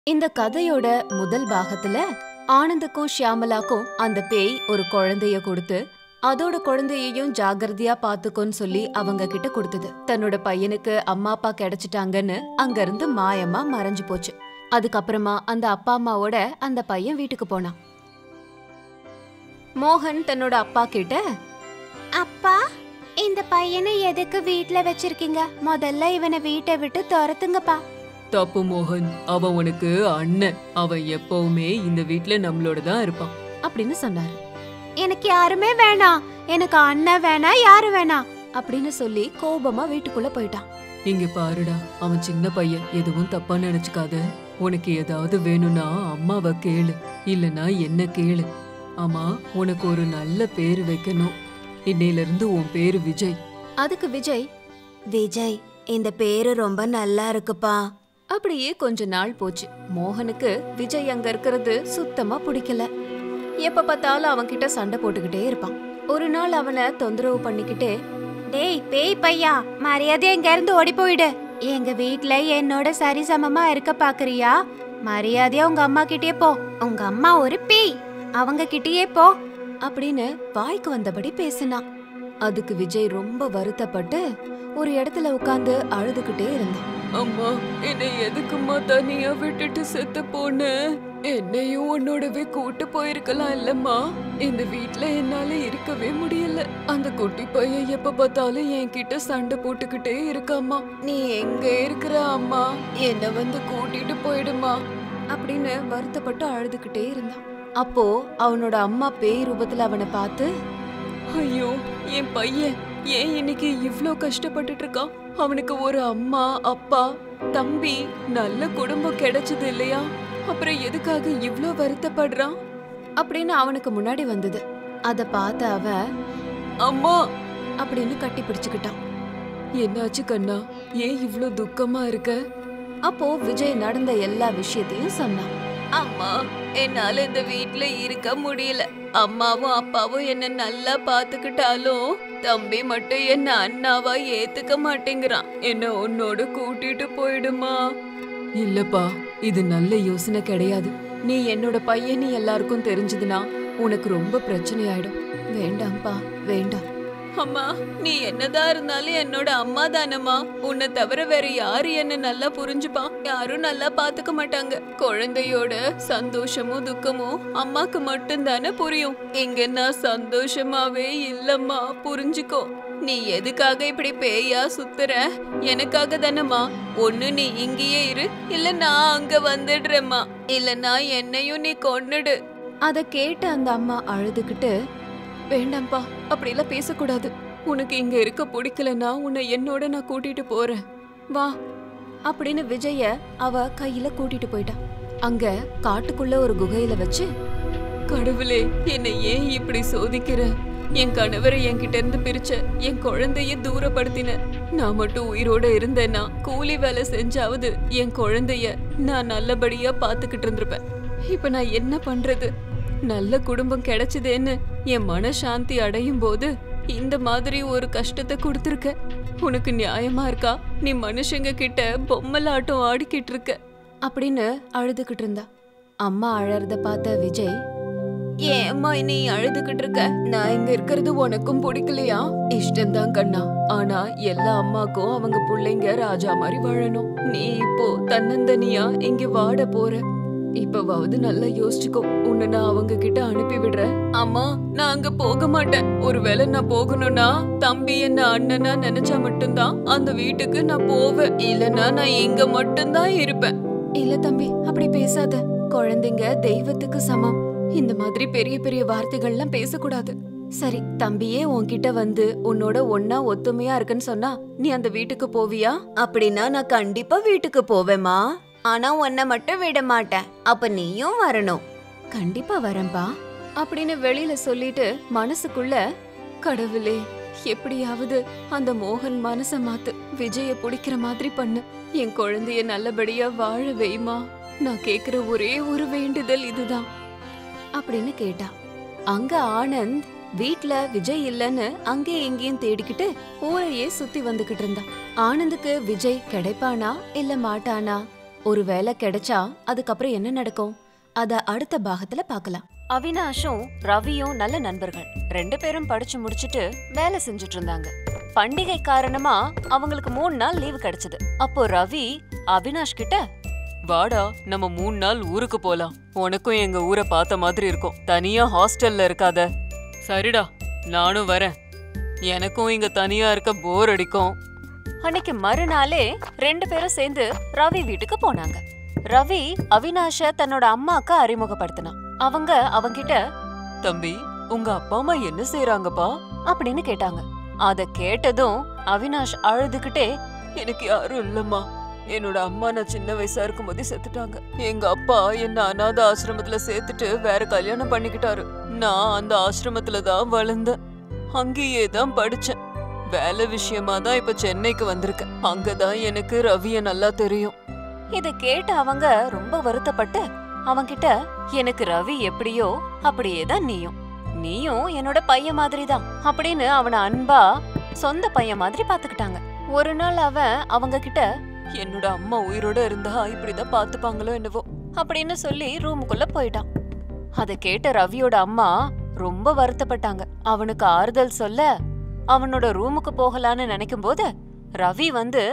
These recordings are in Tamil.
இந்த கதையோட முதல் பாகத்துல ஆனந்துக்கும் ஷியாமலாக்கும் அந்த பேய் ஒரு குழந்தைய கொடுத்து அதோட குழந்தையையும் ஜாகிரதையா பாத்துக்கோன்னு சொல்லி அவங்க கிட்ட கொடுத்தது தன்னோட பையனுக்கு அம்மா அப்பா கிடைச்சிட்டாங்கன்னு அங்கிருந்து மாயமா மறைஞ்சு போச்சு அதுக்கப்புறமா அந்த அப்பா அம்மாவோட அந்த பையன் வீட்டுக்கு போனான் மோகன் தன்னோட அப்பா கிட்ட அப்பா இந்த பையனை எதுக்கு வீட்ல வச்சிருக்கீங்க முதல்ல இவனை வீட்டை விட்டு துரத்துங்கப்பா தப்பு மோகன் அவன் உனக்கு அண்ணன் அவன் எப்பவுமே இந்த வீட்ல நம்மளோட தான் இருப்பான் அப்படின்னு சொன்னாரு எனக்கு யாருமே வேணாம் எனக்கு அண்ணன் வேணாம் யாரும் வேணாம் அப்படின்னு சொல்லி கோபமா வீட்டுக்குள்ள போயிட்டான் இங்க பாருடா அவன் சின்ன பையன் எதுவும் தப்பா நினைச்சுக்காத உனக்கு ஏதாவது வேணும்னா அம்மாவை கேளு இல்லனா என்ன கேளு ஆமா உனக்கு ஒரு நல்ல பேரு வைக்கணும் இன்னையில இருந்து உன் பேரு விஜய் அதுக்கு விஜய் விஜய் இந்த பேரு ரொம்ப நல்லா இருக்குப்பா அப்படியே கொஞ்ச நாள் போச்சு மோகனுக்கு விஜய் அங்க இருக்கிறது சுத்தமா பிடிக்கல எப்ப பார்த்தாலும் அவன் கிட்ட சண்டை போட்டுக்கிட்டே இருப்பான் ஒரு நாள் அவனை தொந்தரவு பண்ணிக்கிட்டே டேய் பேய் பையா மரியாதை எங்க இருந்து ஓடி போயிடு எங்க வீட்ல என்னோட சரிசமமா இருக்க பாக்குறியா மரியாதையா உங்க அம்மா கிட்டயே போ உங்க அம்மா ஒரு பேய் அவங்க கிட்டயே போ அப்படின்னு வாய்க்கு வந்தபடி பேசினான் அதுக்கு விஜய் ரொம்ப வருத்தப்பட்டு ஒரு இடத்துல உட்கார்ந்து அழுதுகிட்டே இருந்தான் அம்மா என்னை எதுக்குமா தனியா விட்டுட்டு செத்து போன என்னையும் உன்னோடவே கூட்டு போயிருக்கலாம் இல்லம்மா இந்த வீட்ல என்னால இருக்கவே முடியல அந்த குட்டி பையன் எப்ப பார்த்தாலும் என்கிட்ட சண்டை போட்டுக்கிட்டே இருக்காம்மா நீ எங்க இருக்கிற அம்மா என்ன வந்து கூட்டிட்டு போயிடுமா அப்படின்னு வருத்தப்பட்டு அழுதுகிட்டே இருந்தான் அப்போ அவனோட அம்மா பேய் ரூபத்துல அவனை பார்த்து ஐயோ என் பையன் ஏன் இன்னைக்கு இவ்ளோ கஷ்டப்பட்டுட்டு இருக்கான் அவனுக்கு ஒரு அம்மா அப்பா தம்பி நல்ல குடும்பம் கிடைச்சது இல்லையா அப்புறம் எதுக்காக இவ்ளோ வருத்தப்படுறான் அப்படின்னு அவனுக்கு முன்னாடி வந்தது அத பார்த்த அவன் அம்மா அப்படின்னு கட்டி பிடிச்சுக்கிட்டான் என்னாச்சு கண்ணா ஏன் இவ்ளோ துக்கமா இருக்க அப்போ விஜய் நடந்த எல்லா விஷயத்தையும் சொன்னான் அம்மா என்னால இந்த வீட்ல இருக்க முடியல அம்மாவும் அப்பாவும் என்ன நல்லா பாத்துக்கிட்டாலும் தம்பி மட்டும் என்ன அண்ணாவா ஏத்துக்க மாட்டேங்கிறான் என்ன உன்னோட கூட்டிட்டு போயிடுமா இல்லப்பா இது நல்ல யோசனை கிடையாது நீ என்னோட பையன் எல்லாருக்கும் தெரிஞ்சதுன்னா உனக்கு ரொம்ப பிரச்சனை ஆயிடும் வேண்டாம்ப்பா வேண்டாம் அம்மா நீ என்னதான் இருந்தாலும் என்னோட அம்மா தானம்மா உன்னை தவிர வேற யாரு என்ன நல்லா புரிஞ்சுப்பா யாரும் நல்லா பாத்துக்க மாட்டாங்க குழந்தையோட சந்தோஷமும் துக்கமும் அம்மாக்கு மட்டும்தானே புரியும் இங்க நான் சந்தோஷமாவே இல்லம்மா புரிஞ்சுக்கோ நீ எதுக்காக இப்படி பேயா சுத்துற எனக்காக தானம்மா ஒண்ணு நீ இங்கேயே இரு இல்ல நான் அங்க வந்துடுறேம்மா இல்லனா என்னையும் நீ கொன்னுடு அத கேட்டு அந்த அம்மா அழுதுகிட்டு வேண்டாம்ப்பா அப்படிலாம் பேசக்கூடாது உனக்கு இங்க இருக்க பிடிக்கலன்னா உன்னை என்னோட நான் கூட்டிட்டு போறேன் வா அப்படின்னு விஜய அவ கையில கூட்டிட்டு போயிட்டான் அங்க காட்டுக்குள்ள ஒரு குகையில வச்சு கடவுளே என்னை ஏன் இப்படி சோதிக்கிற என் கணவரை என்கிட்ட இருந்து பிரிச்ச என் குழந்தைய தூரப்படுத்தின நான் மட்டும் உயிரோட இருந்தேன்னா கூலி வேலை செஞ்சாவது என் குழந்தைய நான் நல்லபடியா பாத்துக்கிட்டு இருந்திருப்பேன் இப்ப நான் என்ன பண்றது நல்ல குடும்பம் கிடைச்சதேன்னு என் மனசாந்தி அடையும் போது இந்த மாதிரி ஒரு கஷ்டத்தை கொடுத்துருக்க உனக்கு நியாயமா இருக்கா நீ மனுஷங்க கிட்ட பொம்மலாட்டம் ஆடிக்கிட்டு இருக்க அப்படின்னு அழுதுகிட்டு இருந்தா அம்மா அழறத பார்த்த விஜய் ஏம்மா நீ அழுதுகிட்டு இருக்க நான் இங்க இருக்கிறது உனக்கும் பிடிக்கலையா இஷ்டம்தான் கண்ணா ஆனா எல்லா அம்மாக்கும் அவங்க பிள்ளைங்க ராஜா மாதிரி வாழணும் நீ இப்போ தன்னந்தனியா இங்க வாட போற இப்பவாவது நல்லா யோசிச்சுக்கோ உன்னை நான் அவங்க கிட்ட அனுப்பி விடுறேன் அம்மா நான் அங்க போக மாட்டேன் ஒருவேளை நான் போகணும்னா தம்பி என்ன அண்ணனா நினைச்சா மட்டும்தான் அந்த வீட்டுக்கு நான் போவேன் இல்லனா நான் இங்க மட்டும்தான் இருப்பேன் இல்ல தம்பி அப்படி பேசாத குழந்தைங்க தெய்வத்துக்கு சமம் இந்த மாதிரி பெரிய பெரிய வார்த்தைகள்லாம் பேசக்கூடாது சரி தம்பியே உன்கிட்ட வந்து உன்னோட ஒன்னா ஒத்துமையா இருக்குன்னு சொன்னா நீ அந்த வீட்டுக்கு போவியா அப்படின்னா நான் கண்டிப்பா வீட்டுக்கு போவேமா ஆனா உன்னை மட்டும் விட மாட்டேன் அப்ப நீயும் வரணும் கண்டிப்பா வரேன்பா அப்படின்னு வெளியில சொல்லிட்டு மனசுக்குள்ள கடவுளே எப்படியாவது அந்த மோகன் மனச மாத்து விஜய பிடிக்கிற மாதிரி பண்ணு என் குழந்தைய நல்லபடியா வாழ வைமா நான் கேக்குற ஒரே ஒரு வேண்டுதல் இதுதான் அப்படின்னு கேட்டா அங்க ஆனந்த் வீட்ல விஜய் இல்லன்னு அங்கே எங்கேயும் தேடிக்கிட்டு ஊரையே சுத்தி வந்துகிட்டு இருந்தான் ஆனந்துக்கு விஜய் கிடைப்பானா இல்ல மாட்டானா ஒரு வேலை கிடைச்சா அதுக்கப்புறம் என்ன நடக்கும் அத அடுத்த பாகத்துல பார்க்கலாம் அவினாஷும் ரவியும் நல்ல நண்பர்கள் ரெண்டு பேரும் படிச்சு முடிச்சிட்டு வேலை செஞ்சுட்டு இருந்தாங்க பண்டிகை காரணமா அவங்களுக்கு மூணு நாள் லீவு கிடைச்சது அப்போ ரவி அவினாஷ் கிட்ட வாடா நம்ம மூணு நாள் ஊருக்கு போலாம் உனக்கும் எங்க ஊரை பார்த்த மாதிரி இருக்கும் தனியா ஹாஸ்டல்ல இருக்காத சரிடா நானும் வரேன் எனக்கும் இங்க தனியா இருக்க போர் அடிக்கும் அன்னைக்கு மறுநாளே ரெண்டு பேரும் சேர்ந்து ரவி வீட்டுக்கு போனாங்க ரவி அவினாஷ தன்னோட அம்மாக்கு அறிமுகப்படுத்தினான் அவங்க அவங்கிட்ட தம்பி உங்க அப்பா அம்மா என்ன செய்றாங்கப்பா அப்படின்னு கேட்டாங்க அத கேட்டதும் அவினாஷ் அழுதுகிட்டே எனக்கு யாரும் இல்லம்மா என்னோட அம்மா நான் சின்ன வயசா இருக்கும் போதே செத்துட்டாங்க எங்க அப்பா என்ன அனாத ஆசிரமத்துல சேர்த்துட்டு வேற கல்யாணம் பண்ணிக்கிட்டாரு நான் அந்த ஆசிரமத்துல தான் வளர்ந்தேன் அங்கேயே தான் படிச்சேன் வேலை விஷயமா தான் இப்ப சென்னைக்கு வந்திருக்கேன் அங்கதான் எனக்கு ரவிய நல்லா தெரியும் இத கேட்டு அவங்க ரொம்ப வருத்தப்பட்டு அவன்கிட்ட எனக்கு ரவி எப்படியோ அப்படியே தான் நீயும் நீயும் என்னோட பையன் மாதிரி தான் அப்படின்னு அவன அன்பா சொந்த பையன் மாதிரி பாத்துக்கிட்டாங்க ஒரு நாள் அவன் அவங்க கிட்ட என்னோட அம்மா உயிரோட இருந்தா இப்படிதான் பாத்துப்பாங்களோ என்னவோ அப்படின்னு சொல்லி ரூமுக்குள்ள போயிட்டான் அத கேட்ட ரவியோட அம்மா ரொம்ப வருத்தப்பட்டாங்க அவனுக்கு ஆறுதல் சொல்ல அவனோட ரூமுக்கு போகலான்னு நினைக்கும் போது ரவி வந்து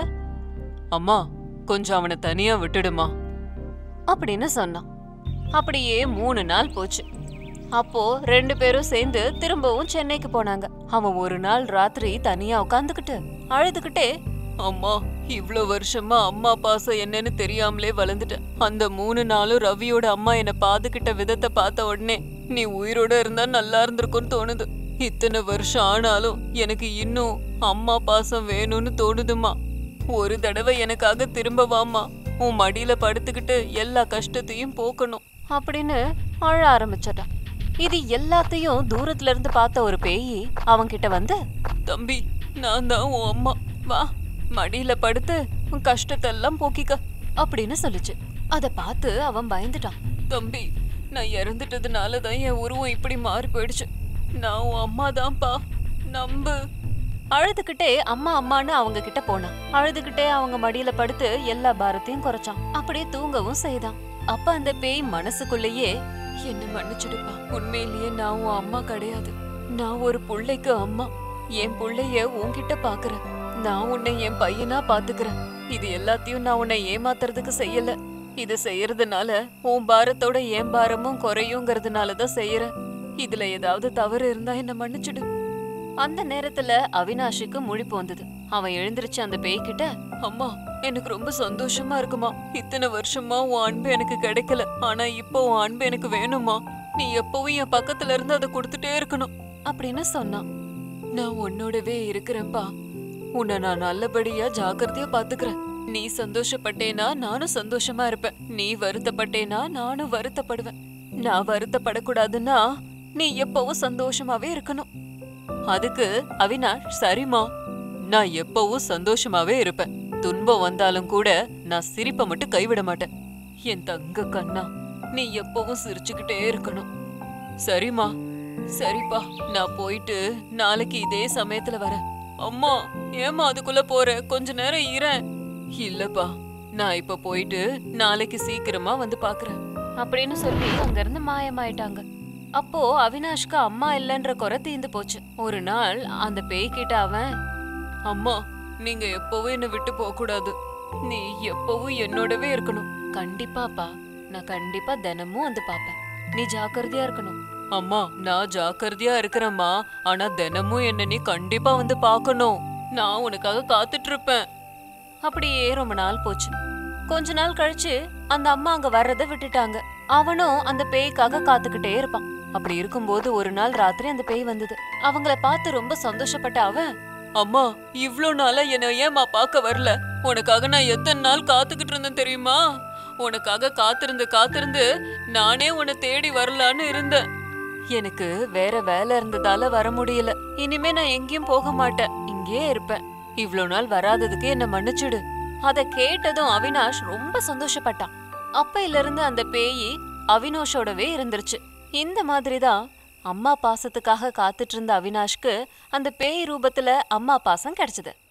அம்மா கொஞ்சம் அவனை தனியா விட்டுடுமா அப்படின்னு சொன்னான் அப்படியே மூணு நாள் போச்சு அப்போ ரெண்டு பேரும் சேர்ந்து திரும்பவும் சென்னைக்கு போனாங்க அவன் ஒரு நாள் ராத்திரி தனியா உட்காந்துக்கிட்டு அழுதுகிட்டே அம்மா இவ்ளோ வருஷமா அம்மா பாசம் என்னன்னு தெரியாமலே வளர்ந்துட்டேன் அந்த மூணு நாளும் ரவியோட அம்மா என்ன பாதுகிட்ட விதத்தை பார்த்த உடனே நீ உயிரோட இருந்தா நல்லா இருந்திருக்கும்னு தோணுது இத்தனை வருஷம் ஆனாலும் எனக்கு இன்னும் அம்மா பாசம் வேணும்னு தோணுதுமா ஒரு தடவை எனக்காக திரும்ப வாம்மா உன் மடியில படுத்துக்கிட்டு எல்லா கஷ்டத்தையும் போக்கணும் அப்படின்னு அழ ஆரம்பிச்சிட்டான் இது எல்லாத்தையும் தூரத்துல இருந்து பார்த்த ஒரு பேயி அவன்கிட்ட வந்து தம்பி நான் தான் உன் அம்மா வா மடியில படுத்து உன் கஷ்டத்தெல்லாம் போக்கிக்க அப்படின்னு சொல்லுச்சு அத பார்த்து அவன் பயந்துட்டான் தம்பி நான் இறந்துட்டதுனால தான் என் உருவம் இப்படி மாறி போயிடுச்சு நான் உன் அம்மா தான்ப்பா நம்பு அழுதுகிட்டே அம்மா அம்மான்னு அவங்க கிட்ட போனான் அழுதுகிட்டே அவங்க மடியில படுத்து எல்லா பாரத்தையும் குறைச்சான் அப்படியே தூங்கவும் செய்தான் அப்ப அந்த பேய் மனசுக்குள்ளேயே என்ன மன்னிச்சிடுப்பா உண்மையிலேயே நான் உன் அம்மா கிடையாது நான் ஒரு புள்ளைக்கு அம்மா என் புள்ளைய உன்கிட்ட பாக்குறேன் நான் உன்னை என் பையனா பாத்துக்கிறேன் இது எல்லாத்தையும் நான் உன்னை ஏமாத்துறதுக்கு செய்யல இது செய்யறதுனால உன் பாரத்தோட என் பாரமும் குறையுங்கிறதுனால தான் செய்யறேன் இதுல ஏதாவது தவறு இருந்தா என்ன மன்னிச்சிடு அந்த நேரத்துல அவினாஷுக்கு முழிப்பு வந்தது அவன் எழுந்திருச்சு அந்த பேய்கிட்ட அம்மா எனக்கு ரொம்ப சந்தோஷமா இருக்குமா இத்தனை வருஷமா உன் அன்பு எனக்கு கிடைக்கல ஆனா இப்போ உன் அன்பு எனக்கு வேணுமா நீ எப்பவும் என் பக்கத்துல இருந்து அதை கொடுத்துட்டே இருக்கணும் அப்படின்னு சொன்னான் நான் உன்னோடவே இருக்கிறேன்பா உன்னை நான் நல்லபடியா ஜாக்கிரதையா பாத்துக்கிறேன் நீ சந்தோஷப்பட்டேனா நானும் சந்தோஷமா இருப்பேன் நீ வருத்தப்பட்டேனா நானும் வருத்தப்படுவேன் நான் வருத்தப்படக்கூடாதுன்னா நீ எப்பவும் சந்தோஷமாவே இருக்கணும் அதுக்கு அவினாஷ் சரிம்மா நான் எப்பவும் சந்தோஷமாவே இருப்பேன் துன்பம் வந்தாலும் கூட நான் சிரிப்பை மட்டும் கைவிட மாட்டேன் என் தங்க கண்ணா நீ எப்பவும் சிரிச்சுக்கிட்டே இருக்கணும் சரிம்மா சரிப்பா நான் போயிட்டு நாளைக்கு இதே சமயத்துல வரேன் அம்மா ஏம்மா அதுக்குள்ள போற கொஞ்ச நேரம் இரேன் இல்லப்பா நான் இப்ப போயிட்டு நாளைக்கு சீக்கிரமா வந்து பாக்குறேன் அப்படின்னு சொல்லி அங்கிருந்து மாயமாயிட்டாங்க அப்போ அவினாஷ்க்கு அம்மா இல்லைன்ற குறை தீந்து போச்சு ஒரு நாள் அந்த பேய்கிட்ட அவன் அம்மா நீங்க எப்பவும் என்ன விட்டு போக கூடாது நீ எப்பவும் என்னோடவே இருக்கணும் கண்டிப்பாப்பா நான் கண்டிப்பா தினமும் வந்து பாப்பேன் நீ ஜாக்கிரதையா இருக்கணும் அம்மா நான் ஜாக்கிரதையா இருக்கிறேம்மா ஆனா தினமும் என்ன நீ கண்டிப்பா வந்து பார்க்கணும் நான் உனக்காக காத்துட்டு இருப்பேன் அப்படியே ரொம்ப நாள் போச்சு கொஞ்ச நாள் கழிச்சு அந்த அம்மா அங்க வர்றத விட்டுட்டாங்க அவனும் அந்த பேய்க்காக காத்துக்கிட்டே இருப்பான் அப்படி இருக்கும்போது ஒரு நாள் ராத்திரி அந்த பேய் வந்தது அவங்கள பார்த்து ரொம்ப சந்தோஷப்பட்ட அவன் அம்மா இவ்ளோ நாளா என்ன ஏம்மா பார்க்க வரல உனக்காக நான் எத்தனை நாள் காத்துக்கிட்டு இருந்தேன் தெரியுமா உனக்காக காத்திருந்து காத்திருந்து நானே உன்னை தேடி வரலான்னு இருந்தேன் எனக்கு வேற வேலை இருந்ததால வர முடியல இனிமே நான் எங்கேயும் போக மாட்டேன் இங்கேயே இருப்பேன் இவ்ளோ நாள் வராததுக்கு என்ன மன்னிச்சிடு அத கேட்டதும் அவினாஷ் ரொம்ப சந்தோஷப்பட்டான் அப்பையில இருந்து அந்த பேயி அவினாஷோடவே இருந்துருச்சு இந்த மாதிரிதான் அம்மா பாசத்துக்காக காத்துட்டு இருந்த அவினாஷ்க்கு அந்த பேய் ரூபத்துல அம்மா பாசம் கிடைச்சது